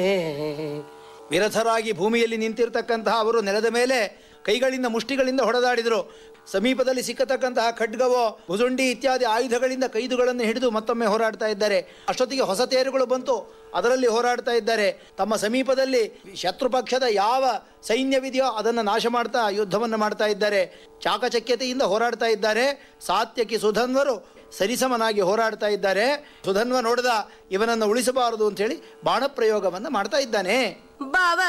ವಿರಥರಾಗಿ ಭೂಮಿಯಲ್ಲಿ ನಿಂತಿರ್ತಕ್ಕಂತಹ ಅವರು ನೆಲದ ಮೇಲೆ ಕೈಗಳಿಂದ ಮುಷ್ಟಿಗಳಿಂದ ಹೊಡೆದಾಡಿದರು ಸಮೀಪದಲ್ಲಿ ಸಿಕ್ಕತಕ್ಕಂತಹ ಖಡ್ಗವೋ ಭುಜುಂಡಿ ಇತ್ಯಾದಿ ಆಯುಧಗಳಿಂದ ಕೈದುಗಳನ್ನು ಹಿಡಿದು ಮತ್ತೊಮ್ಮೆ ಹೋರಾಡ್ತಾ ಇದ್ದಾರೆ ಅಷ್ಟೊತ್ತಿಗೆ ಹೊಸ ತೇರುಗಳು ಬಂತು ಅದರಲ್ಲಿ ಹೋರಾಡ್ತಾ ಇದ್ದಾರೆ ತಮ್ಮ ಸಮೀಪದಲ್ಲಿ ಶತ್ರು ಪಕ್ಷದ ಯಾವ ಸೈನ್ಯವಿದೆಯೋ ಅದನ್ನು ನಾಶ ಮಾಡ್ತಾ ಯುದ್ಧವನ್ನು ಮಾಡ್ತಾ ಇದ್ದಾರೆ ಚಾಕಚಕ್ಯತೆಯಿಂದ ಹೋರಾಡ್ತಾ ಇದ್ದಾರೆ ಸಾತ್ಯಕಿ ಸುಧನ್ವರು ಸರಿಸಮನಾಗಿ ಹೋರಾಡ್ತಾ ಇದ್ದಾರೆ ಸುಧನ್ವ ನೋಡಿದ ಇವನನ್ನು ಉಳಿಸಬಾರದು ಅಂತೇಳಿ ಬಾಣಪ್ರಯೋಗವನ್ನು ಮಾಡ್ತಾ ಇದ್ದಾನೆ ಬಾವ